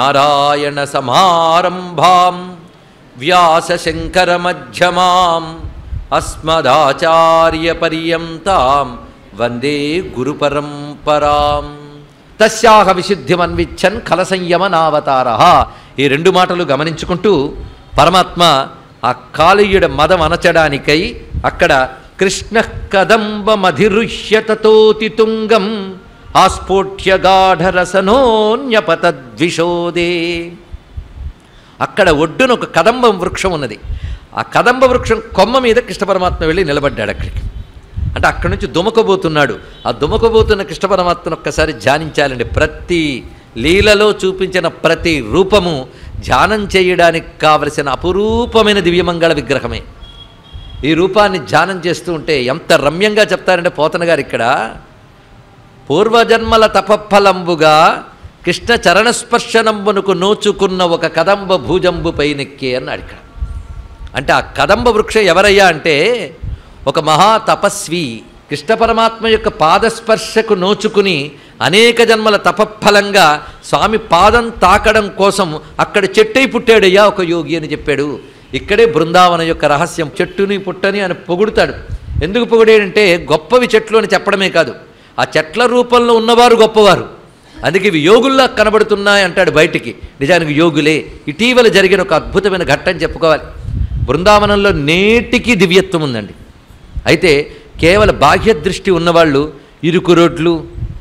నారాయణ సమారంభాం వ్యాసశంకరమధ్యమాం అస్మదాచార్యపర్యంతాం వందే గురుపరంపరాం తస్యాహ విశుద్ధిమన్విచ్చన్ ఖలసంయమనావతార ఈ రెండు మాటలు గమనించుకుంటూ పరమాత్మ ఆ కాళీయుడ మదం అనచడానికై అక్కడ కృష్ణ కదంబమధిరుహ్యతతోతి తుంగం ఆస్ఫోట్య గాఢరసనోన్యపతద్విషోదే అక్కడ ఒడ్డున ఒక కదంబం వృక్షం ఉన్నది ఆ కదంబ వృక్షం కొమ్మ మీద కృష్ణ పరమాత్మ వెళ్ళి నిలబడ్డాడు అక్కడికి అంటే అక్కడి నుంచి దుమకబోతున్నాడు ఆ దుమకబోతున్న కృష్ణ పరమాత్మను ఒక్కసారి ధ్యానించాలండి ప్రతి లీలలో చూపించిన ప్రతి రూపము ధ్యానం చేయడానికి కావలసిన అపురూపమైన దివ్యమంగళ విగ్రహమే ఈ రూపాన్ని ధ్యానం చేస్తూ ఉంటే ఎంత రమ్యంగా చెప్తారంటే పోతన గారు ఇక్కడ పూర్వజన్మల తపఫలంబుగా కృష్ణ చరణస్పర్శనంబునకు నోచుకున్న ఒక కదంబ భూజంబు పైనెక్కే అన్నాడు ఇక్కడ అంటే ఆ కదంబ వృక్షం ఎవరయ్యా అంటే ఒక మహా తపస్వి కృష్ణ పరమాత్మ యొక్క పాదస్పర్శకు నోచుకుని అనేక జన్మల తపఫలంగా స్వామి పాదం తాకడం కోసం అక్కడ చెట్టై పుట్టాడయ్యా ఒక యోగి అని చెప్పాడు ఇక్కడే బృందావనం యొక్క రహస్యం చెట్టుని పుట్టని అని పొగుడుతాడు ఎందుకు పొగిడాడంటే గొప్పవి చెట్లు అని చెప్పడమే కాదు ఆ చెట్ల రూపంలో ఉన్నవారు గొప్పవారు అందుకే ఇవి యోగుల్లా కనబడుతున్నాయి అంటాడు బయటికి నిజానికి యోగులే ఇటీవల జరిగిన ఒక అద్భుతమైన ఘట్టం చెప్పుకోవాలి బృందావనంలో నేటికి దివ్యత్వం ఉందండి అయితే కేవల బాహ్య దృష్టి ఉన్నవాళ్ళు ఇరుకు రోడ్లు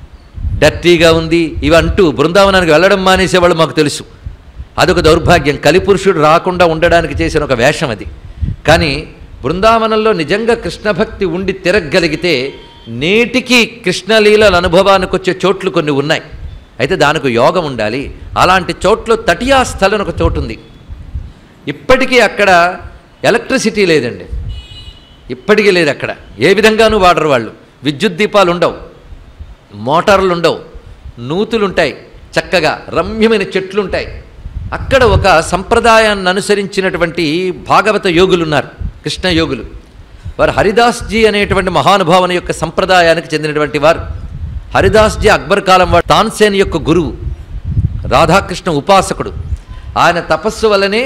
డర్టీగా ఉంది ఇవి అంటూ బృందావనానికి వెళ్ళడం మానేసేవాళ్ళు మాకు తెలుసు అదొక దౌర్భాగ్యం కలిపురుషుడు రాకుండా ఉండడానికి చేసిన ఒక వేషం అది కానీ బృందావనంలో నిజంగా కృష్ణభక్తి ఉండి తిరగగలిగితే నేటికి కృష్ణలీలల అనుభవానికి వచ్చే చోట్లు కొన్ని ఉన్నాయి అయితే దానికి యోగం ఉండాలి అలాంటి చోట్ల తటియా స్థలం ఒక చోటు ఉంది ఇప్పటికీ అక్కడ ఎలక్ట్రిసిటీ లేదండి ఇప్పటికీ లేదు అక్కడ ఏ విధంగానూ వాడరు వాళ్ళు విద్యుత్ దీపాలు ఉండవు మోటార్లు ఉండవు నూతులుంటాయి చక్కగా రమ్యమైన చెట్లుంటాయి అక్కడ ఒక సంప్రదాయాన్ని అనుసరించినటువంటి భాగవత యోగులు ఉన్నారు కృష్ణ యోగులు వారు హరిదాస్జీ అనేటువంటి మహానుభావుని యొక్క సంప్రదాయానికి చెందినటువంటి వారు హరిదాస్జీ అక్బర్ కాలం వాడు తాన్సేన్ యొక్క గురువు రాధాకృష్ణ ఉపాసకుడు ఆయన తపస్సు వల్లనే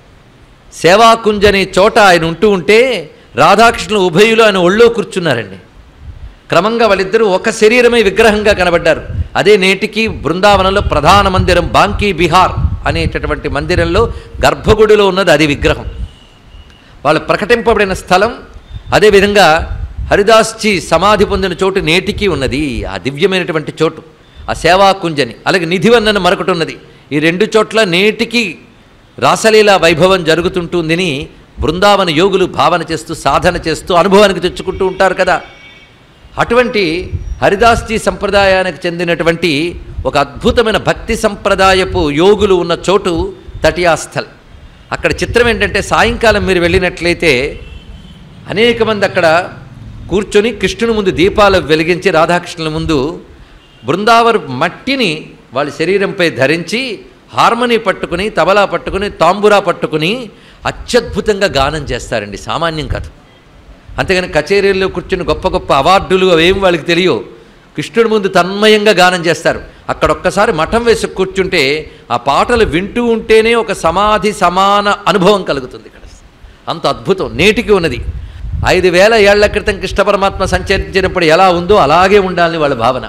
సేవాకుంజ్ అనే చోట ఆయన ఉంటూ ఉంటే రాధాకృష్ణులు ఉభయులు ఆయన ఒళ్ళో కూర్చున్నారండి క్రమంగా వాళ్ళిద్దరూ ఒక శరీరమే విగ్రహంగా కనబడ్డారు అదే నేటికి బృందావనంలో ప్రధాన మందిరం బాంకీ బిహార్ అనేటటువంటి మందిరంలో గర్భగుడిలో ఉన్నది అది విగ్రహం వాళ్ళు ప్రకటింపబడిన స్థలం అదేవిధంగా హరిదాస్జీ సమాధి పొందిన చోటు నేటికి ఉన్నది ఆ దివ్యమైనటువంటి చోటు ఆ సేవాకుంజని అలాగే నిధివన్నన మరొకటి ఉన్నది ఈ రెండు చోట్ల నేటికి రాసలీలా వైభవం జరుగుతుంటుందని బృందావన యోగులు భావన చేస్తూ సాధన చేస్తూ అనుభవానికి తెచ్చుకుంటూ ఉంటారు కదా అటువంటి హరిదాస్జీ సంప్రదాయానికి చెందినటువంటి ఒక అద్భుతమైన భక్తి సంప్రదాయపు యోగులు ఉన్న చోటు తటియాస్థల్ అక్కడ చిత్రం ఏంటంటే సాయంకాలం మీరు వెళ్ళినట్లయితే అనేక మంది అక్కడ కూర్చొని కృష్ణుని ముందు దీపాలు వెలిగించి రాధాకృష్ణుల ముందు బృందావరు మట్టిని వాళ్ళ శరీరంపై ధరించి హార్మనీ పట్టుకుని తబలా పట్టుకుని తాంబురా పట్టుకుని అత్యద్భుతంగా గానం చేస్తారండి సామాన్యం కాదు అంతేగాని కచేరీల్లో కూర్చుని గొప్ప గొప్ప అవార్డులు అవేం వాళ్ళకి తెలియవు కృష్ణుడి ముందు తన్మయంగా గానం చేస్తారు అక్కడ ఒక్కసారి మఠం వేసి కూర్చుంటే ఆ పాటలు వింటూ ఉంటేనే ఒక సమాధి సమాన అనుభవం కలుగుతుంది ఇక్కడ అంత అద్భుతం నేటికి ఉన్నది ఐదు వేల ఏళ్ల క్రితం కృష్ణ పరమాత్మ సంచరించినప్పుడు ఎలా ఉందో అలాగే ఉండాలని వాళ్ళ భావన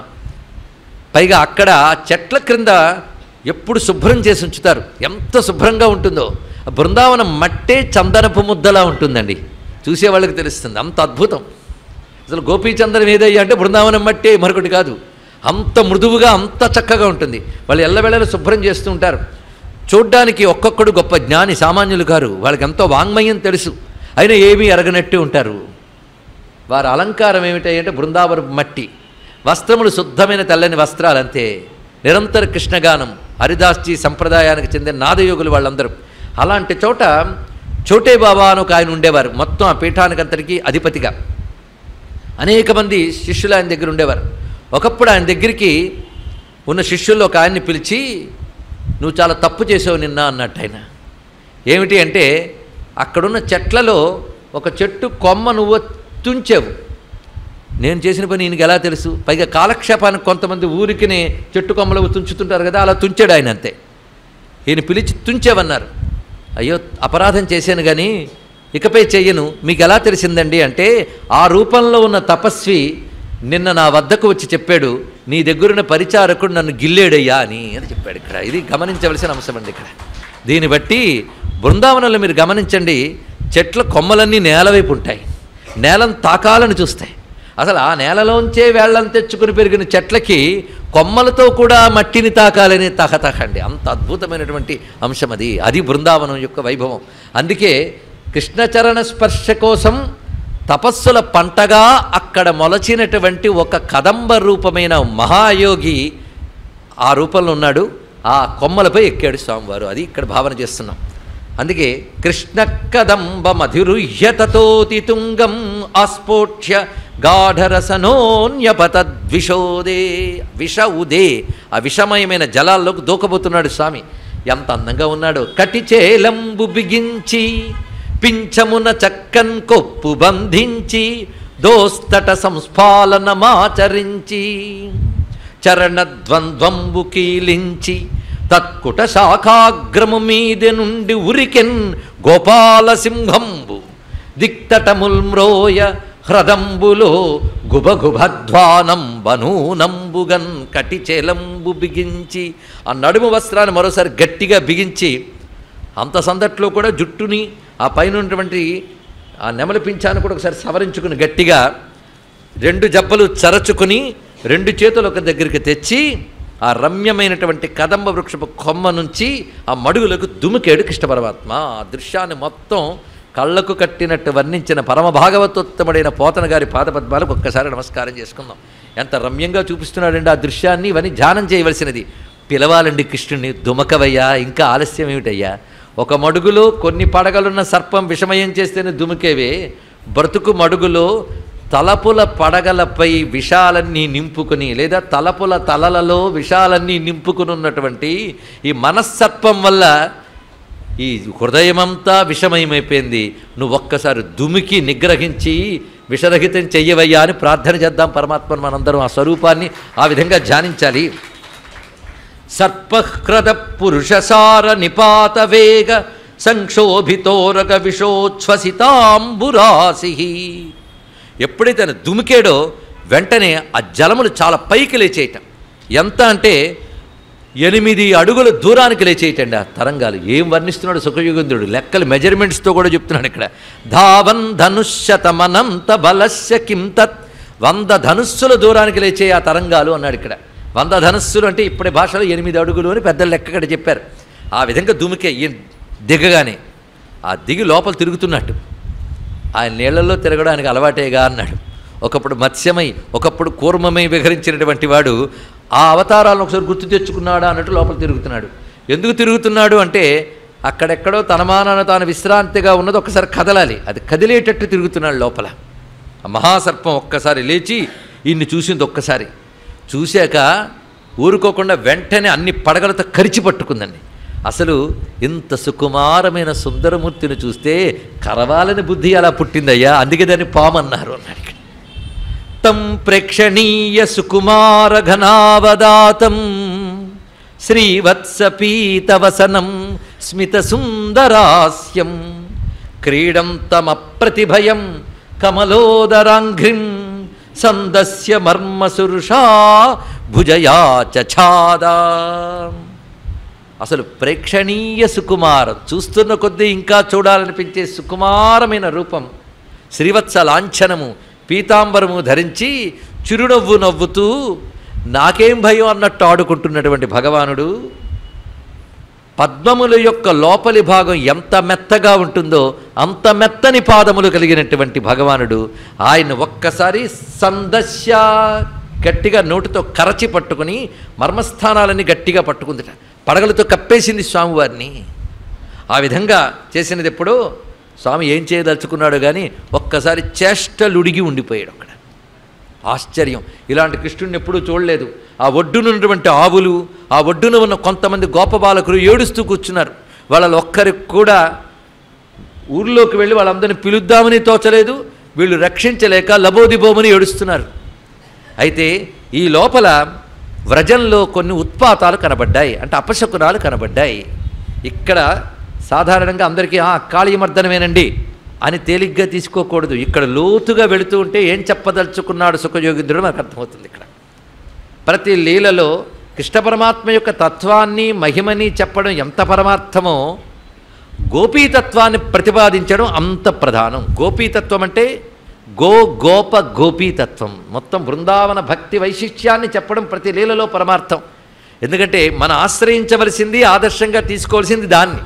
పైగా అక్కడ ఆ చెట్ల క్రింద ఎప్పుడు శుభ్రం చేసి ఉంచుతారు ఎంత శుభ్రంగా ఉంటుందో ఆ బృందావనం మట్టే చందనపు ముద్దలా ఉంటుందండి చూసేవాళ్ళకి తెలుస్తుంది అంత అద్భుతం అసలు గోపీచందనం ఏదయ్యా అంటే బృందావనం మట్టే మరొకటి కాదు అంత మృదువుగా అంత చక్కగా ఉంటుంది వాళ్ళు ఎల్లవేళలా శుభ్రం చేస్తూ ఉంటారు చూడ్డానికి ఒక్కొక్కడు గొప్ప జ్ఞాని సామాన్యులు కారు వాళ్ళకి ఎంతో వాంగ్మయం తెలుసు అయినా ఏమీ ఎరగనట్టు ఉంటారు వారి అలంకారం ఏమిటంటే బృందావనం మట్టి వస్త్రములు శుద్ధమైన తెల్లని వస్త్రాలు అంతే నిరంతర కృష్ణగానం హరిదాస్జీ సంప్రదాయానికి చెందిన నాదయోగులు వాళ్ళందరూ అలాంటి చోట చోటే బాబా అని ఒక ఆయన ఉండేవారు మొత్తం ఆ పీఠానికంతటికి అధిపతిగా అనేక మంది శిష్యులు ఆయన దగ్గర ఉండేవారు ఒకప్పుడు ఆయన దగ్గరికి ఉన్న శిష్యుల్లో ఒక ఆయన్ని పిలిచి నువ్వు చాలా తప్పు చేసావు నిన్న అన్నట్టు ఆయన ఏమిటి అంటే అక్కడున్న చెట్లలో ఒక చెట్టు కొమ్మ నువ్వు తుంచావు నేను చేసిన పని ఈయనకి ఎలా తెలుసు పైగా కాలక్షేపానికి కొంతమంది ఊరికినే చెట్టు కొమ్మలు తుంచుతుంటారు కదా అలా తుంచాడు ఆయన అంతే ఈయన పిలిచి తుంచావన్నారు అయ్యో అపరాధం చేశాను కానీ ఇకపై చెయ్యను మీకు ఎలా తెలిసిందండి అంటే ఆ రూపంలో ఉన్న తపస్వి నిన్న నా వద్దకు వచ్చి చెప్పాడు నీ దగ్గరున్న పరిచారకుడు నన్ను గిల్లేడయ్యా అని అని చెప్పాడు ఇక్కడ ఇది గమనించవలసిన అంశం అండి ఇక్కడ దీన్ని బట్టి బృందావనంలో మీరు గమనించండి చెట్ల కొమ్మలన్నీ నేల వైపు ఉంటాయి నేలను తాకాలని చూస్తాయి అసలు ఆ నేలలోంచే వేళ్ళని తెచ్చుకుని పెరిగిన చెట్లకి కొమ్మలతో కూడా మట్టిని తాకాలని తహతహండి అంత అద్భుతమైనటువంటి అంశం అది అది బృందావనం యొక్క వైభవం అందుకే కృష్ణచరణ స్పర్శ కోసం తపస్సుల పంటగా అక్కడ మొలచినటువంటి ఒక కదంబ రూపమైన మహాయోగి ఆ రూపంలో ఉన్నాడు ఆ కొమ్మలపై ఎక్కాడు స్వామివారు అది ఇక్కడ భావన చేస్తున్నాం అందుకే కృష్ణ కదంబ మధురుహ్యతతోతి తుంగం ఆస్ఫోట్య గాఢరసనోన్యపతద్విషోదే విష ఉదే ఆ విషమయమైన జలాల్లోకి దూకబోతున్నాడు స్వామి ఎంత అందంగా ఉన్నాడో కటిచేలంబు బిగించి పింఛమున చక్కన్ కొప్పు బంధించి దోస్తట సంస్ఫాలనమాచరించి చరణద్వంద్వంబు కీలించి తత్కుట శాఖాగ్రము మీద నుండి ఉరికెన్ గోపాల సింహంబు దిక్తటముల్మ్రోయ హ్రదంబులో గుబగుభధ్వానం బనూనంబుగన్ కటిచేలంబు బిగించి ఆ నడుము వస్త్రాన్ని మరోసారి గట్టిగా బిగించి అంత సందట్లో కూడా జుట్టుని ఆ పైన ఉన్నటువంటి ఆ నెమలి పింఛాన్ని కూడా ఒకసారి సవరించుకుని గట్టిగా రెండు జబ్బలు చరచుకుని రెండు చేతులు ఒక దగ్గరికి తెచ్చి ఆ రమ్యమైనటువంటి కదంబ వృక్షపు కొమ్మ నుంచి ఆ మడుగులకు దుమికేడు కృష్ణ పరమాత్మ ఆ దృశ్యాన్ని మొత్తం కళ్ళకు కట్టినట్టు వర్ణించిన పరమ భాగవతోత్తముడైన పోతన గారి పాదపద్మాలకు ఒక్కసారి నమస్కారం చేసుకుందాం ఎంత రమ్యంగా చూపిస్తున్నాడండి ఆ దృశ్యాన్ని ఇవన్నీ ధ్యానం చేయవలసినది పిలవాలండి కృష్ణుడిని దుమకవయ్యా ఇంకా ఆలస్యం ఏమిటయ్యా ఒక మడుగులో కొన్ని పడగలున్న సర్పం విషమయం చేస్తేనే దుమికేవే బ్రతుకు మడుగులో తలపుల పడగలపై విషాలన్నీ నింపుకుని లేదా తలపుల తలలలో విషాలన్నీ నింపుకుని ఉన్నటువంటి ఈ మనస్సర్పం వల్ల ఈ హృదయమంతా విషమయమైపోయింది నువ్వు ఒక్కసారి దుమికి నిగ్రహించి విషరహితం చెయ్యవయ్యా అని ప్రార్థన చేద్దాం పరమాత్మను మనందరం ఆ స్వరూపాన్ని ఆ విధంగా ధ్యానించాలి సర్పహ్రద పురుషసార నిపాత వేగ సంక్షోభితోరక విషోచ్ఛ్వసితాంబురాసి ఎప్పుడైతే ఆయన దుమికాడో వెంటనే ఆ జలములు చాలా పైకి లేచేయటం ఎంత అంటే ఎనిమిది అడుగుల దూరానికి లేచేయటండి ఆ తరంగాలు ఏం వర్ణిస్తున్నాడు సుఖయుగంధుడు లెక్కలు మెజర్మెంట్స్తో కూడా చెప్తున్నాడు ఇక్కడ ధావన్ ధనుష్యతమనంత బలస్య కిం తత్ వంద ధనుస్సుల దూరానికి లేచే ఆ తరంగాలు అన్నాడు ఇక్కడ వంద ధనుస్సులు అంటే ఇప్పటి భాషలో ఎనిమిది అడుగులు అని పెద్దలు లెక్క ఇక్కడ చెప్పారు ఆ విధంగా దుమికే ఈయన దిగగానే ఆ దిగి లోపల తిరుగుతున్నట్టు ఆయన నీళ్లలో తిరగడానికి అలవాటేగా అన్నాడు ఒకప్పుడు మత్స్యమై ఒకప్పుడు కూర్మమై విహరించినటువంటి వాడు ఆ అవతారాలను ఒకసారి గుర్తు తెచ్చుకున్నాడా అన్నట్టు లోపల తిరుగుతున్నాడు ఎందుకు తిరుగుతున్నాడు అంటే అక్కడెక్కడో తన మానాన తాను విశ్రాంతిగా ఉన్నది ఒకసారి కదలాలి అది కదిలేటట్టు తిరుగుతున్నాడు లోపల ఆ మహాసర్పం ఒక్కసారి లేచి ఈయన్ని చూసింది ఒక్కసారి చూశాక ఊరుకోకుండా వెంటనే అన్ని పడగలతో కరిచి పట్టుకుందండి అసలు ఇంత సుకుమారమైన సుందరమూర్తిని చూస్తే కరవాలని బుద్ధి అలా పుట్టిందయ్యా అందుకే దాన్ని పామన్నారు అన్నాడు ఇక్కడ తం ప్రేక్షణీయ సుకుమార ఘనావదాతం శ్రీవత్సపీతవసనం స్మిత సుందరాస్యం క్రీడం తమప్రతిభయం కమలోదరాంఘ్రిం సందస్య మర్మసురుషా భుజయా చఛాదా అసలు ప్రేక్షణీయ సుకుమారం చూస్తున్న కొద్దీ ఇంకా చూడాలనిపించే సుకుమారమైన రూపం శ్రీవత్స లాంఛనము పీతాంబరము ధరించి చిరునవ్వు నవ్వుతూ నాకేం భయం అన్నట్టు ఆడుకుంటున్నటువంటి భగవానుడు పద్మముల యొక్క లోపలి భాగం ఎంత మెత్తగా ఉంటుందో అంత మెత్తని పాదములు కలిగినటువంటి భగవానుడు ఆయన ఒక్కసారి సందస్య గట్టిగా నోటితో కరచి పట్టుకుని మర్మస్థానాలన్నీ గట్టిగా పట్టుకుందిట పడగలతో కప్పేసింది స్వామివారిని ఆ విధంగా చేసినది ఎప్పుడో స్వామి ఏం చేయదలుచుకున్నాడు కానీ ఒక్కసారి చేష్టలుడిగి ఉండిపోయాడు అక్కడ ఆశ్చర్యం ఇలాంటి కృష్ణుడిని ఎప్పుడూ చూడలేదు ఆ ఒడ్డున ఉన్నటువంటి ఆవులు ఆ ఒడ్డున ఉన్న కొంతమంది గోప బాలకులు ఏడుస్తూ కూర్చున్నారు వాళ్ళ ఒక్కరికి కూడా ఊర్లోకి వెళ్ళి వాళ్ళందరిని పిలుద్దామని తోచలేదు వీళ్ళు రక్షించలేక లబోదిబోమని ఏడుస్తున్నారు అయితే ఈ లోపల వ్రజంలో కొన్ని ఉత్పాతాలు కనబడ్డాయి అంటే అపశకునాలు కనబడ్డాయి ఇక్కడ సాధారణంగా అందరికీ ఆ కాళీమర్దనమేనండి అని తేలిగ్గా తీసుకోకూడదు ఇక్కడ లోతుగా వెళుతూ ఉంటే ఏం చెప్పదలుచుకున్నాడు సుఖయోగింద్రుడు మనకు అర్థమవుతుంది ఇక్కడ ప్రతి లీలలో కృష్ణ పరమాత్మ యొక్క తత్వాన్ని మహిమని చెప్పడం ఎంత పరమార్థమో గోపీతత్వాన్ని ప్రతిపాదించడం అంత ప్రధానం గోపీతత్వం అంటే గో గోప గోపీతత్వం మొత్తం బృందావన భక్తి వైశిష్ట్యాన్ని చెప్పడం ప్రతి లీలలో పరమార్థం ఎందుకంటే మన ఆశ్రయించవలసింది ఆదర్శంగా తీసుకోవాల్సింది దాన్ని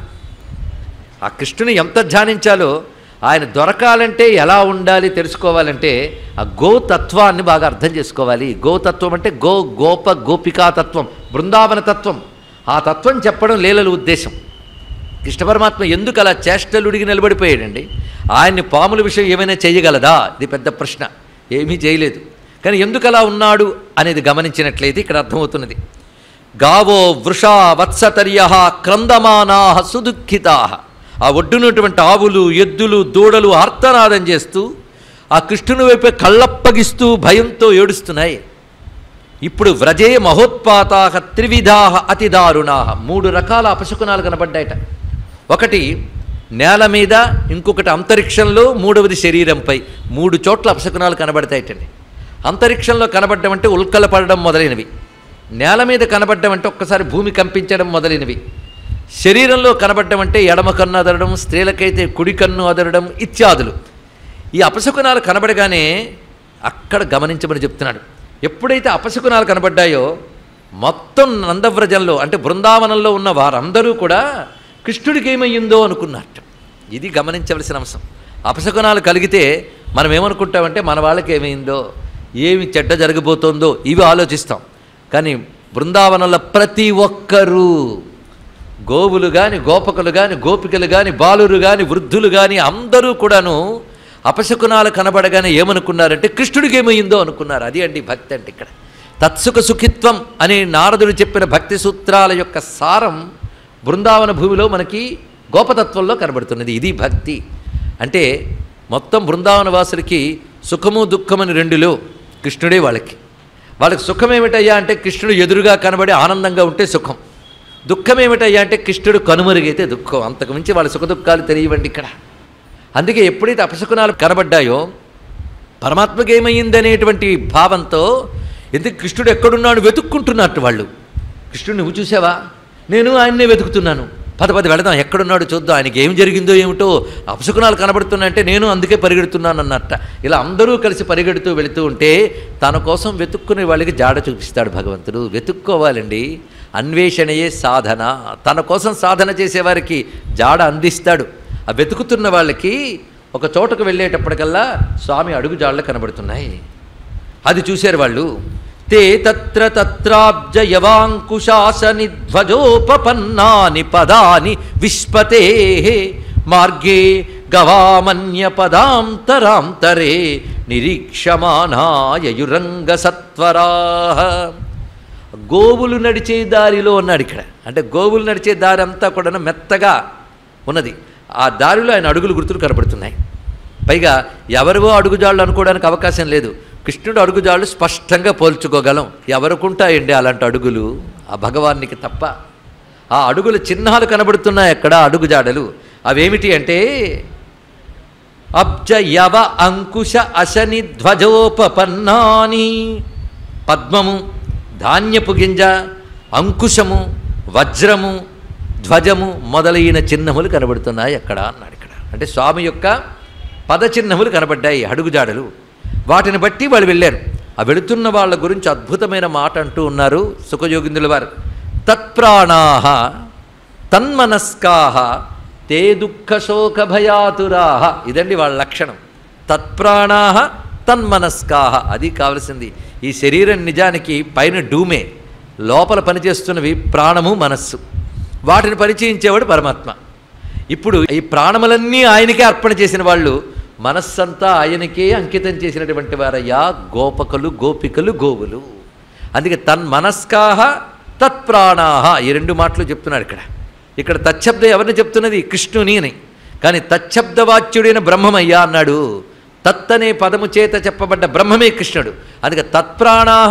ఆ కృష్ణుని ఎంత ధ్యానించాలో ఆయన దొరకాలంటే ఎలా ఉండాలి తెలుసుకోవాలంటే ఆ గోతత్వాన్ని బాగా అర్థం చేసుకోవాలి గోతత్వం అంటే గో గోప గోపికా తత్వం బృందావన తత్వం ఆ తత్వం చెప్పడం లీలల ఉద్దేశం కృష్ణ పరమాత్మ ఎందుకు అలా చేష్టలుడిగి నిలబడిపోయాడండి ఆయన్ని పాముల విషయం ఏమైనా చేయగలదా ఇది పెద్ద ప్రశ్న ఏమీ చేయలేదు కానీ ఎందుకు అలా ఉన్నాడు అనేది గమనించినట్లయితే ఇక్కడ అర్థమవుతున్నది గావో వృషా వత్సతర్య క్రందమానా సుదుఃఖితా ఆ ఒడ్డునటువంటి ఆవులు ఎద్దులు దూడలు ఆర్తనాదం చేస్తూ ఆ కృష్ణుని వైపే కళ్ళప్పగిస్తూ భయంతో ఏడుస్తున్నాయి ఇప్పుడు వ్రజే మహోత్పాతా త్రివిధా అతి దారుణా మూడు రకాల అపశకునాలు కనబడ్డాయట ఒకటి నేల మీద ఇంకొకటి అంతరిక్షంలో మూడవది శరీరంపై మూడు చోట్ల అపశకునాలు కనబడతాయటండి అంతరిక్షంలో కనబడడం అంటే ఉల్కల పడడం మొదలైనవి నేల మీద కనబడడం అంటే ఒక్కసారి భూమి కంపించడం మొదలైనవి శరీరంలో కనబడడం అంటే ఎడమ కన్ను అదరడం స్త్రీలకైతే కుడి కన్ను అదరడం ఇత్యాదులు ఈ అపశకునాలు కనబడగానే అక్కడ గమనించమని చెప్తున్నాడు ఎప్పుడైతే అపశకునాలు కనబడ్డాయో మొత్తం నందవ్రజంలో అంటే బృందావనంలో ఉన్న వారందరూ కూడా కృష్ణుడికి ఏమయ్యిందో అనుకున్నట్టు ఇది గమనించవలసిన అంశం అపశకునాలు కలిగితే మనం ఏమనుకుంటామంటే మన వాళ్ళకి ఏమైందో ఏమి చెడ్డ జరగబోతోందో ఇవి ఆలోచిస్తాం కానీ బృందావనంలో ప్రతి ఒక్కరూ గోవులు కానీ గోపకులు కానీ గోపికలు కానీ బాలురు కానీ వృద్ధులు కానీ అందరూ కూడాను అపశకునాలు కనబడగానే ఏమనుకున్నారంటే కృష్ణుడికి ఏమైందో అనుకున్నారు అది అండి భక్తి అంటే ఇక్కడ తత్సుఖ సుఖిత్వం అనే నారదుడు చెప్పిన భక్తి సూత్రాల యొక్క సారం బృందావన భూమిలో మనకి గోపతత్వంలో కనబడుతున్నది ఇది భక్తి అంటే మొత్తం బృందావన వాసులకి సుఖము దుఃఖమని రెండులో కృష్ణుడే వాళ్ళకి వాళ్ళకి సుఖం ఏమిటయ్యా అంటే కృష్ణుడు ఎదురుగా కనబడి ఆనందంగా ఉంటే సుఖం దుఃఖం ఏమిటయ్యా అంటే కృష్ణుడు కనుమరుగైతే దుఃఖం అంతకు మించి వాళ్ళ సుఖ దుఃఖాలు తెలియవండి ఇక్కడ అందుకే ఎప్పుడైతే అపశకునాలు కనబడ్డాయో పరమాత్మకి ఏమైంది అనేటువంటి భావంతో ఎందుకు కృష్ణుడు ఎక్కడున్నాడు వెతుక్కుంటున్నట్టు వాళ్ళు కృష్ణుడు నువ్వు చూసావా నేను ఆయన్నే వెతుకుతున్నాను పద పది వెళదాం ఎక్కడున్నాడు చూద్దాం ఆయనకి ఏం జరిగిందో ఏమిటో అపశకునాలు కనబడుతున్నాయంటే నేను అందుకే పరిగెడుతున్నాను అన్నట్ట ఇలా అందరూ కలిసి పరిగెడుతూ వెళుతూ ఉంటే తన కోసం వెతుక్కునే వాళ్ళకి జాడ చూపిస్తాడు భగవంతుడు వెతుక్కోవాలండి అన్వేషణయే సాధన తన కోసం సాధన చేసేవారికి జాడ అందిస్తాడు ఆ వెతుకుతున్న వాళ్ళకి ఒక చోటకు వెళ్ళేటప్పటికల్లా స్వామి అడుగు జాడలు కనబడుతున్నాయి అది చూశారు వాళ్ళు తే తత్ర తత్రాబ్జ యవాంకుశాసని ధ్వజోపపన్నాని పదాని విశ్వతే మార్గే గవామన్య పదాంతరాంతరే నిరీక్షమానాయయురంగ సత్వరా గోవులు నడిచే దారిలో ఉన్నాడు ఇక్కడ అంటే గోవులు నడిచే దారి అంతా కూడా మెత్తగా ఉన్నది ఆ దారిలో ఆయన అడుగులు గుర్తులు కనబడుతున్నాయి పైగా ఎవరివో అడుగుజాళ్ళు అనుకోవడానికి అవకాశం లేదు కృష్ణుడు అడుగుజాళ్ళు స్పష్టంగా పోల్చుకోగలం ఎవరికుంటాయండి అలాంటి అడుగులు ఆ భగవానికి తప్ప ఆ అడుగుల చిహ్నాలు కనబడుతున్నాయి అక్కడ అడుగుజాడలు అవేమిటి అంటే అబ్జ యవ అంకుశ అశని ధ్వజోపపన్నాని పద్మము ధాన్యపు గింజ అంకుశము వజ్రము ధ్వజము మొదలైన చిహ్నములు కనబడుతున్నాయి అక్కడ అన్నాడు ఇక్కడ అంటే స్వామి యొక్క పదచిహ్నములు కనబడ్డాయి అడుగుజాడలు వాటిని బట్టి వాళ్ళు వెళ్ళారు ఆ వెళుతున్న వాళ్ళ గురించి అద్భుతమైన మాట అంటూ ఉన్నారు సుఖయోగిందుల వారు తత్ప్రాణాహ తన్మనస్కాహ తే దుఃఖ శోక భయాతురాహ ఇదండి వాళ్ళ లక్షణం తత్ప్రాణాహ తన్మనస్కాహ అది కావలసింది ఈ శరీరం నిజానికి పైన డూమే లోపల పనిచేస్తున్నవి ప్రాణము మనస్సు వాటిని పరిచయించేవాడు పరమాత్మ ఇప్పుడు ఈ ప్రాణములన్నీ ఆయనకే అర్పణ చేసిన వాళ్ళు మనస్సంతా ఆయనకే అంకితం చేసినటువంటి వారయ్యా గోపకులు గోపికలు గోవులు అందుకే తన్మనస్కాహ తత్ప్రాణాహ ఈ రెండు మాటలు చెప్తున్నాడు ఇక్కడ ఇక్కడ తచ్చబ్దం ఎవరిని చెప్తున్నది కృష్ణుని అని కానీ తచ్చబ్దవాచ్యుడైన బ్రహ్మమయ్యా అన్నాడు తత్ అనే పదము చేత చెప్పబడ్డ బ్రహ్మమే కృష్ణుడు అందుకే తత్ప్రాణాహ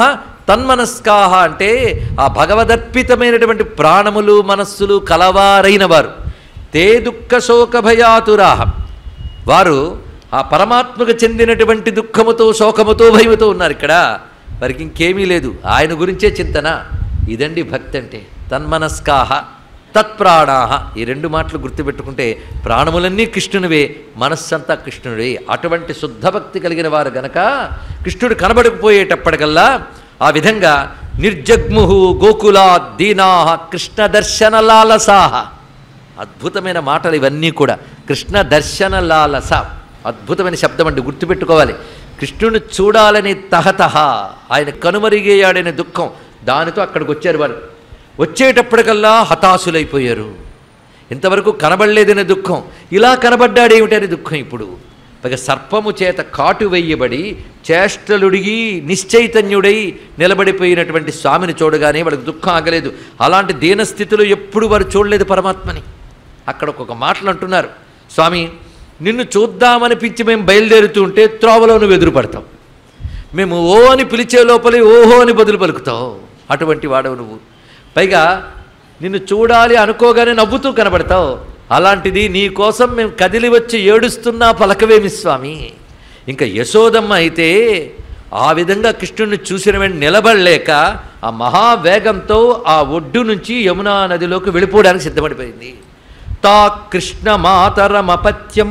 తన్మనస్కాహ అంటే ఆ భగవదర్పితమైనటువంటి ప్రాణములు మనస్సులు కలవారైన వారు తే దుఃఖ శోక భయాతురాహ వారు ఆ పరమాత్మకు చెందినటువంటి దుఃఖముతో శోకముతో భయముతో ఉన్నారు ఇక్కడ వారికి ఇంకేమీ లేదు ఆయన గురించే చింతన ఇదండి భక్తి అంటే తన్మనస్కాహ తత్ప్రాణాహ ఈ రెండు మాటలు గుర్తుపెట్టుకుంటే ప్రాణములన్నీ కృష్ణునివే మనస్సంతా కృష్ణుడే అటువంటి శుద్ధ భక్తి కలిగిన వారు గనక కృష్ణుడు కనబడకపోయేటప్పటికల్లా ఆ విధంగా నిర్జగ్ముహు గోకులా దీనాహ కృష్ణ దర్శన లాలసాహ అద్భుతమైన మాటలు ఇవన్నీ కూడా కృష్ణ దర్శన లాలస అద్భుతమైన శబ్దం అండి గుర్తుపెట్టుకోవాలి కృష్ణుని చూడాలని తహతహ ఆయన కనుమరిగేయాడనే దుఃఖం దానితో అక్కడికి వచ్చారు వారు వచ్చేటప్పటికల్లా హతాశులైపోయారు ఇంతవరకు కనబడలేదనే దుఃఖం ఇలా కనబడ్డాడేమిటనే దుఃఖం ఇప్పుడు పైగా సర్పము చేత కాటు వెయ్యబడి చేష్టలుడిగి నిశ్చైతన్యుడై నిలబడిపోయినటువంటి స్వామిని చూడగానే వాళ్ళకి దుఃఖం ఆగలేదు అలాంటి దీనస్థితిలో ఎప్పుడు వారు చూడలేదు పరమాత్మని అక్కడ ఒక్కొక్క మాటలు అంటున్నారు స్వామి నిన్ను చూద్దామనిపించి మేము బయలుదేరుతూ ఉంటే త్రోవలో నువ్వు ఎదురు పడతావు మేము ఓ అని పిలిచే లోపలే ఓహో అని బదులు పలుకుతావు అటువంటి వాడవు నువ్వు పైగా నిన్ను చూడాలి అనుకోగానే నవ్వుతూ కనబడతావు అలాంటిది నీ కోసం మేము కదిలి వచ్చి ఏడుస్తున్నా పలకవేమి స్వామి ఇంకా యశోదమ్మ అయితే ఆ విధంగా కృష్ణుడిని చూసిన వెంటనే నిలబడలేక ఆ మహావేగంతో ఆ ఒడ్డు నుంచి యమునా నదిలోకి వెళ్ళిపోవడానికి సిద్ధపడిపోయింది తా కృష్ణ మాతరమపత్యం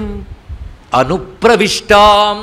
అనుప్రవిష్టాం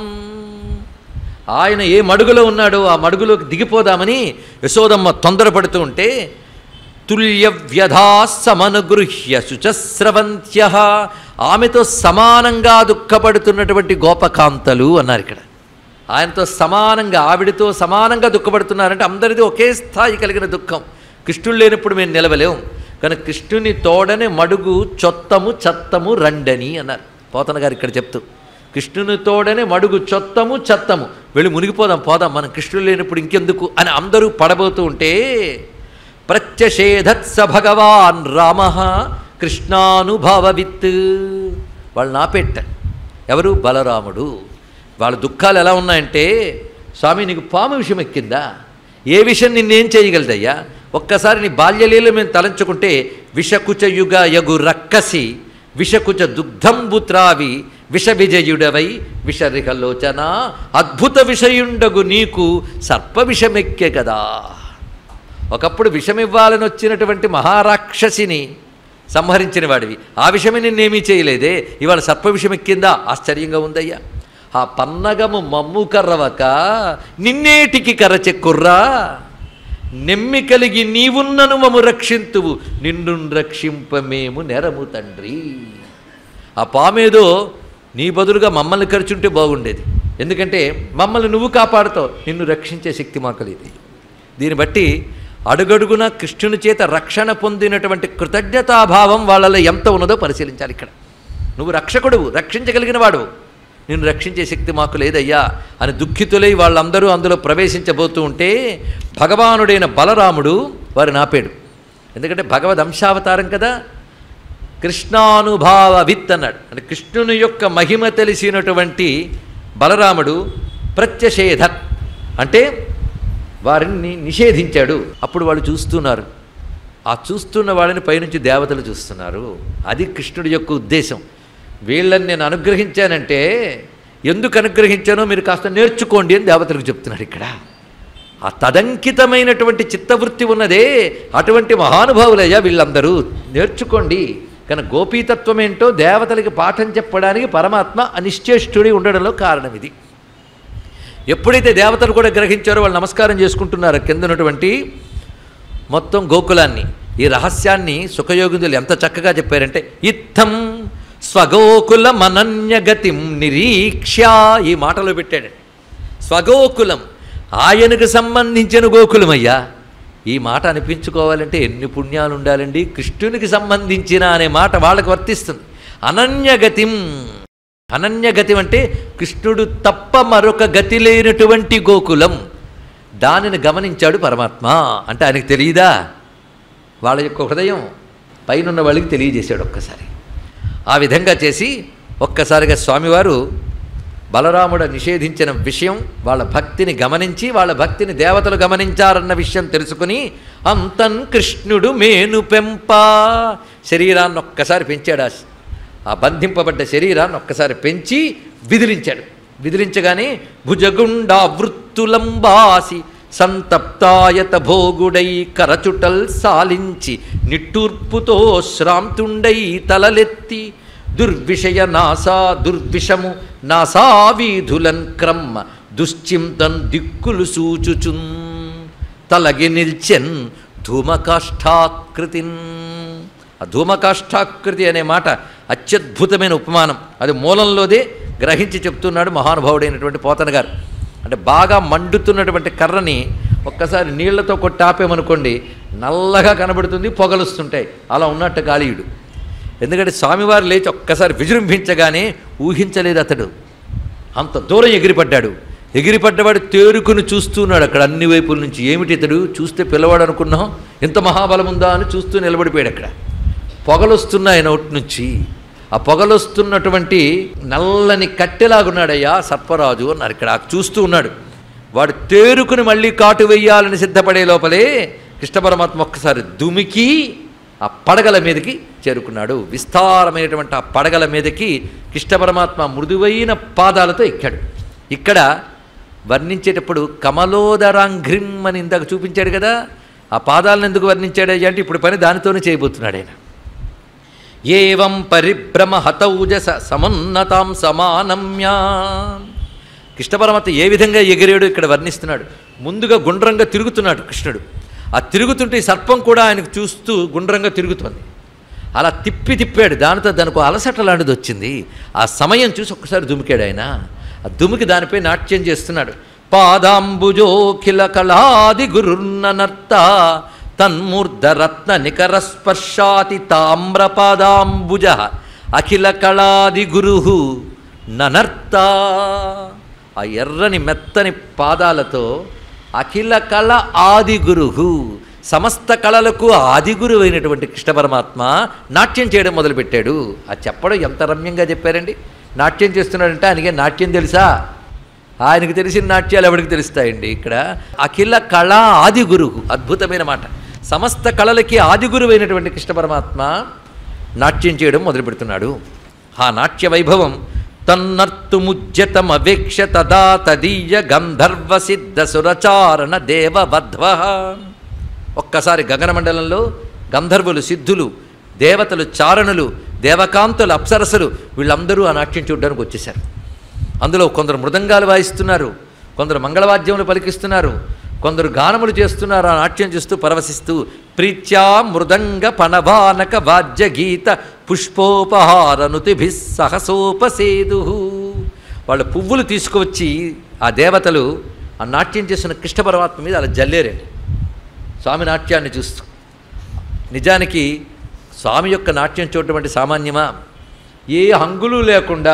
ఆయన ఏ మడుగులో ఉన్నాడో ఆ మడుగులోకి దిగిపోదామని యశోదమ్మ తొందరపడుతూ ఉంటే తుల్య వ్యధా సమనుగృహ్య శుచస్రవంత్య ఆమెతో సమానంగా దుఃఖపడుతున్నటువంటి గోపకాంతలు అన్నారు ఇక్కడ ఆయనతో సమానంగా ఆవిడతో సమానంగా దుఃఖపడుతున్నారంటే అందరిది ఒకే స్థాయి కలిగిన దుఃఖం కృష్ణుడు లేనప్పుడు మేము నిలవలేం కానీ కృష్ణుని తోడని మడుగు చొత్తము చత్తము రండని అన్నారు పోతన గారు ఇక్కడ చెప్తూ కృష్ణుని తోడనే మడుగు చొత్తము చత్తము వెళ్ళి మునిగిపోదాం పోదాం మనం కృష్ణుడు లేనప్పుడు ఇంకెందుకు అని అందరూ పడబోతూ ఉంటే ప్రత్యషేధత్స భగవాన్ రామ కృష్ణానుభావవిత్ వాళ్ళు నాపెట్ట ఎవరు బలరాముడు వాళ్ళ దుఃఖాలు ఎలా ఉన్నాయంటే స్వామి నీకు పాము విషయం ఎక్కిందా ఏ విషయం నిన్నేం చేయగలదయ్యా ఒక్కసారి నీ బాల్యలీలు మేము తలంచుకుంటే విషకుచయుగ యగు రక్కసి విషకుచ దుగ్ధంబు త్రావి విష విజయుడవై విషరికలోచన అద్భుత విషయుండగు నీకు సర్ప విషమెక్కే కదా ఒకప్పుడు విషమివ్వాలని వచ్చినటువంటి మహారాక్షసిని సంహరించిన వాడివి ఆ విషయమే నిన్నేమీ చేయలేదే ఇవాళ సర్ప విషయం ఎక్కిందా ఆశ్చర్యంగా ఉందయ్యా ఆ పన్నగము మమ్ము కర్రవక నిన్నేటికి కరచెక్కుర్రా నెమ్మి కలిగి నీవున్నను మము రక్షింతువు నిన్ను రక్షింపమేము నెరము తండ్రి ఆ పామేదో నీ బదులుగా మమ్మల్ని ఖర్చుంటే బాగుండేది ఎందుకంటే మమ్మల్ని నువ్వు కాపాడుతావు నిన్ను రక్షించే శక్తి మాకు లేదు దీన్ని బట్టి అడుగడుగున కృష్ణుని చేత రక్షణ పొందినటువంటి కృతజ్ఞతాభావం వాళ్ళలో ఎంత ఉన్నదో పరిశీలించాలి ఇక్కడ నువ్వు రక్షకుడువు రక్షించగలిగిన వాడు నిన్ను రక్షించే శక్తి మాకు లేదయ్యా అని దుఃఖితులై వాళ్ళందరూ అందులో ప్రవేశించబోతూ ఉంటే భగవానుడైన బలరాముడు వారిని ఆపాడు ఎందుకంటే భగవద్ అంశావతారం కదా కృష్ణానుభావ విత్ అన్నాడు అంటే కృష్ణుని యొక్క మహిమ తెలిసినటువంటి బలరాముడు ప్రత్యషేధత్ అంటే వారిని నిషేధించాడు అప్పుడు వాళ్ళు చూస్తున్నారు ఆ చూస్తున్న వాళ్ళని పైనుంచి దేవతలు చూస్తున్నారు అది కృష్ణుడి యొక్క ఉద్దేశం వీళ్ళని నేను అనుగ్రహించానంటే ఎందుకు అనుగ్రహించానో మీరు కాస్త నేర్చుకోండి అని దేవతలకు చెప్తున్నారు ఇక్కడ ఆ తదంకితమైనటువంటి చిత్తవృత్తి ఉన్నదే అటువంటి మహానుభావులయ్యా వీళ్ళందరూ నేర్చుకోండి కానీ గోపీతత్వం ఏంటో దేవతలకి పాఠం చెప్పడానికి పరమాత్మ అనిశ్చేష్టుడి ఉండడంలో కారణం ఇది ఎప్పుడైతే దేవతలు కూడా గ్రహించారో వాళ్ళు నమస్కారం చేసుకుంటున్నారు కింద ఉన్నటువంటి మొత్తం గోకులాన్ని ఈ రహస్యాన్ని సుఖయోగులు ఎంత చక్కగా చెప్పారంటే ఇత్తం స్వగోకులం అనన్యగతిం నిరీక్ష్య ఈ మాటలో పెట్టాడండి స్వగోకులం ఆయనకు సంబంధించిన గోకులమయ్యా ఈ మాట అనిపించుకోవాలంటే ఎన్ని పుణ్యాలు ఉండాలండి కృష్ణునికి సంబంధించిన అనే మాట వాళ్ళకి వర్తిస్తుంది అనన్యగతిం అనన్యగతి అంటే కృష్ణుడు తప్ప మరొక గతి లేనటువంటి గోకులం దానిని గమనించాడు పరమాత్మ అంటే ఆయనకు తెలియదా వాళ్ళ యొక్క హృదయం పైనున్న వాళ్ళకి తెలియజేశాడు ఒక్కసారి ఆ విధంగా చేసి ఒక్కసారిగా స్వామివారు బలరాముడు నిషేధించిన విషయం వాళ్ళ భక్తిని గమనించి వాళ్ళ భక్తిని దేవతలు గమనించారన్న విషయం తెలుసుకుని అంతన్ కృష్ణుడు మేను పెంప శరీరాన్ని ఒక్కసారి పెంచాడు ఆ- ఆ బంధింపబడ్డ శరీరాన్ని ఒక్కసారి పెంచి విదిలించాడు విదిలించగానే భుజగుండా వృత్తులంబాసి సంతప్తాయత భోగుడై కరచుటల్ సాలించి నిట్టూర్పుతో శ్రాంతుండై తలలెత్తి దుర్విషయ నాసా దుర్విషము నాసా వీధులన్ క్రమ్మ దుశ్చింతన్ దిక్కులు సూచుచున్ తలగి నిల్చెన్ ధూమకాష్ఠాకృతిన్ ఆ ధూమకాష్ఠాకృతి అనే మాట అత్యద్భుతమైన ఉపమానం అది మూలంలోదే గ్రహించి చెప్తున్నాడు మహానుభావుడైనటువంటి పోతన గారు అంటే బాగా మండుతున్నటువంటి కర్రని ఒక్కసారి నీళ్లతో కొట్టి ఆపేమనుకోండి నల్లగా కనబడుతుంది పొగలుస్తుంటాయి అలా ఉన్నట్టు కాళీయుడు ఎందుకంటే స్వామివారు లేచి ఒక్కసారి విజృంభించగానే ఊహించలేదు అతడు అంత దూరం ఎగిరిపడ్డాడు ఎగిరిపడ్డవాడు తేరుకుని చూస్తున్నాడు అక్కడ అన్ని వైపుల నుంచి ఏమిటి ఇతడు చూస్తే పిల్లవాడు అనుకున్నాం ఇంత మహాబలం ఉందా అని చూస్తూ నిలబడిపోయాడు అక్కడ పొగలొస్తున్నాయి నోటి నుంచి ఆ పొగలొస్తున్నటువంటి నల్లని కట్టెలాగున్నాడయ్యా సర్పరాజు అన్నారు ఇక్కడ ఆ చూస్తూ ఉన్నాడు వాడు తేరుకుని మళ్ళీ కాటు వెయ్యాలని సిద్ధపడే లోపలే కృష్ణ పరమాత్మ ఒక్కసారి దుమికి ఆ పడగల మీదకి చేరుకున్నాడు విస్తారమైనటువంటి ఆ పడగల మీదకి కృష్ణ పరమాత్మ మృదువైన పాదాలతో ఎక్కాడు ఇక్కడ వర్ణించేటప్పుడు కమలోదరాంఘ్రిం అని ఇందాక చూపించాడు కదా ఆ పాదాలను ఎందుకు వర్ణించాడు అంటే ఇప్పుడు పని దానితోనే చేయబోతున్నాడు ఆయన ఏవం పరిభ్రమ హతౌజస సమున్నతాం సమానమ్యా కృష్ణ పరమాత్మ ఏ విధంగా ఎగిరాడు ఇక్కడ వర్ణిస్తున్నాడు ముందుగా గుండ్రంగా తిరుగుతున్నాడు కృష్ణుడు ఆ తిరుగుతుంటే ఈ సర్పం కూడా ఆయనకు చూస్తూ గుండ్రంగా తిరుగుతోంది అలా తిప్పి తిప్పాడు దానితో దానికి ఒక అలసట లాంటిది వచ్చింది ఆ సమయం చూసి ఒక్కసారి దుమికాడు ఆయన ఆ దుమికి దానిపై నాట్యం చేస్తున్నాడు పాదాంబుజోఖిల కళాది గురుర్ననర్త తన్మూర్ధరత్న నికర స్పర్శాతి తామ్రపాదాంబుజ అఖిల కళాది గురు ననర్త ఆ ఎర్రని మెత్తని పాదాలతో అఖిల కళ ఆది గురుహు సమస్త కళలకు ఆది గురువు అయినటువంటి కృష్ణ పరమాత్మ నాట్యం చేయడం మొదలుపెట్టాడు ఆ చెప్పడం ఎంత రమ్యంగా చెప్పారండి నాట్యం చేస్తున్నాడంటే ఆయనకి నాట్యం తెలుసా ఆయనకి తెలిసిన నాట్యాలు ఎవరికి తెలుస్తాయండి ఇక్కడ అఖిల కళ ఆది గురువు అద్భుతమైన మాట సమస్త కళలకి ఆది గురువు అయినటువంటి కృష్ణ పరమాత్మ నాట్యం చేయడం మొదలు పెడుతున్నాడు ఆ నాట్య వైభవం తన్నర్తుముజ్యతమవేక్ష తదా తదీయ గంధర్వ సిద్ధ సురచారణ దేవవధ్వ ఒక్కసారి గగనమండలంలో గంధర్వులు సిద్ధులు దేవతలు చారణులు దేవకాంతులు అప్సరసలు వీళ్ళందరూ ఆ నాట్యం చూడడానికి వచ్చేశారు అందులో కొందరు మృదంగాలు వాయిస్తున్నారు కొందరు మంగళవాద్యములు పలికిస్తున్నారు కొందరు గానములు చేస్తున్నారు ఆ నాట్యం చేస్తూ పరవశిస్తూ ప్రీత్యా మృదంగ పణవానక వాద్య గీత పుష్పోపహారనుతిభి సహసోపసేదు వాళ్ళ పువ్వులు తీసుకువచ్చి ఆ దేవతలు ఆ నాట్యం చేస్తున్న కృష్ణ పరమాత్మ మీద అలా జల్లేరండి స్వామి నాట్యాన్ని చూస్తూ నిజానికి స్వామి యొక్క నాట్యం చూడటం అంటే సామాన్యమా ఏ హంగులు లేకుండా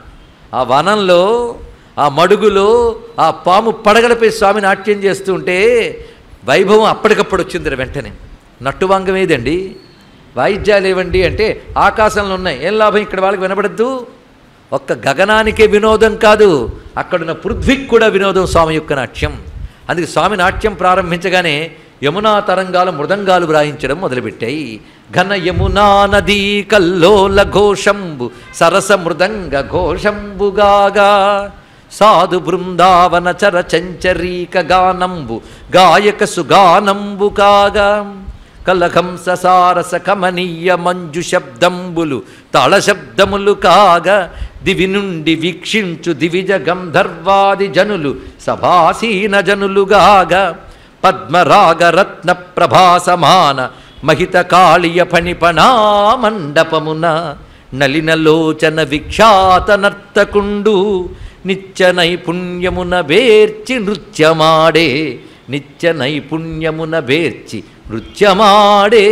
ఆ వనంలో ఆ మడుగులో ఆ పాము పడగలపై స్వామి నాట్యం చేస్తూ ఉంటే వైభవం అప్పటికప్పుడు వచ్చింది వెంటనే నట్టువాంగం ఏదండి వాయిద్యాలు ఏవండి అంటే ఆకాశంలో ఉన్నాయి ఏం లాభం ఇక్కడ వాళ్ళకి వినబడద్దు ఒక్క గగనానికే వినోదం కాదు అక్కడున్న పృథ్వీకి కూడా వినోదం స్వామి యొక్క నాట్యం అందుకే స్వామి నాట్యం ప్రారంభించగానే యమునా తరంగాలు మృదంగాలు వ్రాయించడం మొదలుపెట్టాయి ఘన యమునా నదీ కల్లోల ఘోషంబు సరస మృదంగ ఘోషంబుగాగా సాధు బృందావన చర చంచరీక గానంబు గాయక సుగానంబు కాగా కలహంస సారస కమనీయ మంజు శబ్దంబులు తాళ శబ్దములు కాగా దివి నుండి వీక్షించు దివిజ గంధర్వాది జనులు సభాసీన జనులుగాగా పద్మరాగరత్న ప్రభాసమాన మహిత కాళియ ఫణిపణా మండపమున నలినలోచన విఖ్యాత నర్తకుండు నిత్య నైపుణ్యమున వేర్చి నృత్యమాడే నిత్య నైపుణ్యమున వేర్చి నృత్యమాడే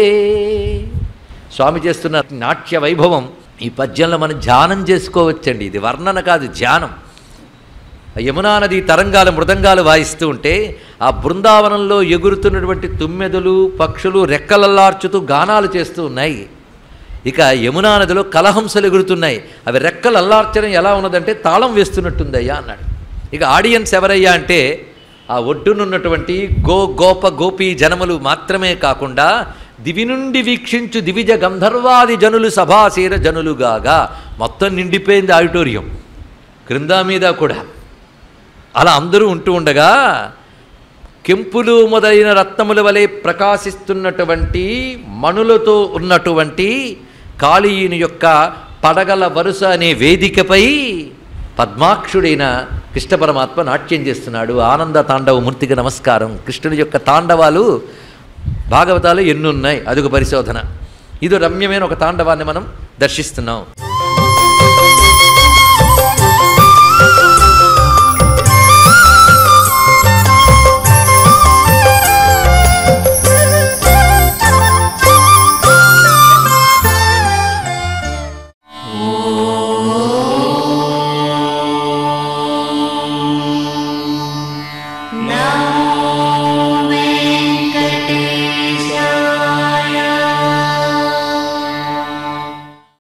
స్వామి చేస్తున్న నాట్య వైభవం ఈ పద్యంలో మనం ధ్యానం చేసుకోవచ్చండి ఇది వర్ణన కాదు ధ్యానం ఆ యమునా నది తరంగాలు మృదంగాలు వాయిస్తూ ఉంటే ఆ బృందావనంలో ఎగురుతున్నటువంటి తుమ్మెదలు పక్షులు రెక్కలల్లార్చుతూ గానాలు చేస్తూ ఉన్నాయి ఇక యమునా నదిలో కలహంసలు ఎగురుతున్నాయి అవి రెక్కలు అల్లార్చడం ఎలా ఉన్నదంటే తాళం వేస్తున్నట్టుందయ్యా అన్నాడు ఇక ఆడియన్స్ ఎవరయ్యా అంటే ఆ ఒడ్డునున్నటువంటి గో గోప గోపీ జనములు మాత్రమే కాకుండా దివి నుండి వీక్షించు దివిజ గంధర్వాది జనులు సభాశీర జనులుగాగా మొత్తం నిండిపోయింది ఆడిటోరియం క్రింద మీద కూడా అలా అందరూ ఉంటూ ఉండగా కెంపులు మొదలైన రత్నముల వలె ప్రకాశిస్తున్నటువంటి మణులతో ఉన్నటువంటి కాళీయుని యొక్క పడగల వరుస అనే వేదికపై పద్మాక్షుడైన కృష్ణ పరమాత్మ నాట్యం చేస్తున్నాడు ఆనంద తాండవ మూర్తికి నమస్కారం కృష్ణుడి యొక్క తాండవాలు భాగవతాలు ఎన్నున్నాయి అదొక పరిశోధన ఇది రమ్యమైన ఒక తాండవాన్ని మనం దర్శిస్తున్నాం